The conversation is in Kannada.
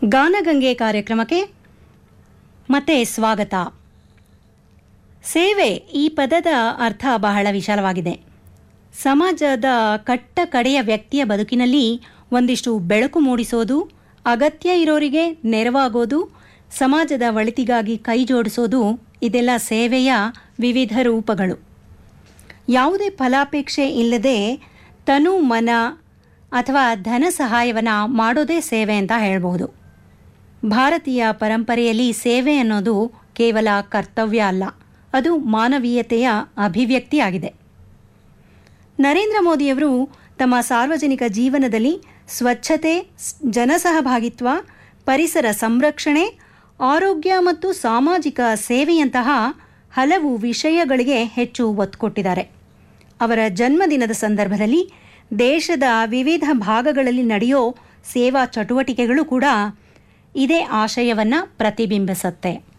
ಗಾನಗಂಗೆ ಕಾರ್ಯಕ್ರಮಕ್ಕೆ ಮತ್ತೆ ಸ್ವಾಗತ ಸೇವೆ ಈ ಪದದ ಅರ್ಥ ಬಹಳ ವಿಶಾಲವಾಗಿದೆ ಸಮಾಜದ ಕಟ್ಟ ಕಡೆಯ ವ್ಯಕ್ತಿಯ ಬದುಕಿನಲ್ಲಿ ಒಂದಿಷ್ಟು ಬೆಳಕು ಮೂಡಿಸೋದು ಅಗತ್ಯ ಇರೋರಿಗೆ ನೆರವಾಗೋದು ಸಮಾಜದ ಒಳಿತಿಗಾಗಿ ಕೈ ಜೋಡಿಸೋದು ಇದೆಲ್ಲ ಸೇವೆಯ ವಿವಿಧ ರೂಪಗಳು ಯಾವುದೇ ಫಲಾಪೇಕ್ಷೆ ಇಲ್ಲದೆ ತನು ಮನ ಅಥವಾ ಧನ ಸಹಾಯವನ್ನು ಮಾಡೋದೇ ಸೇವೆ ಅಂತ ಹೇಳ್ಬೋದು ಭಾರತೀಯ ಪರಂಪರೆಯಲ್ಲಿ ಸೇವೆ ಅನ್ನೋದು ಕೇವಲ ಕರ್ತವ್ಯ ಅಲ್ಲ ಅದು ಮಾನವೀಯತೆಯ ಅಭಿವ್ಯಕ್ತಿಯಾಗಿದೆ ನರೇಂದ್ರ ಮೋದಿಯವರು ತಮ್ಮ ಸಾರ್ವಜನಿಕ ಜೀವನದಲ್ಲಿ ಸ್ವಚ್ಛತೆ ಸ್- ಜನಸಹಭಾಗಿತ್ವ ಪರಿಸರ ಸಂರಕ್ಷಣೆ ಆರೋಗ್ಯ ಮತ್ತು ಸಾಮಾಜಿಕ ಸೇವೆಯಂತಹ ಹಲವು ವಿಷಯಗಳಿಗೆ ಹೆಚ್ಚು ಒತ್ತು ಕೊಟ್ಟಿದ್ದಾರೆ ಅವರ ಜನ್ಮದಿನದ ಸಂದರ್ಭದಲ್ಲಿ ದೇಶದ ವಿವಿಧ ಭಾಗಗಳಲ್ಲಿ ನಡೆಯೋ ಸೇವಾ ಚಟುವಟಿಕೆಗಳು ಕೂಡ ಇದೇ ಆಶಯವನ್ನು ಪ್ರತಿಬಿಂಬಿಸುತ್ತೆ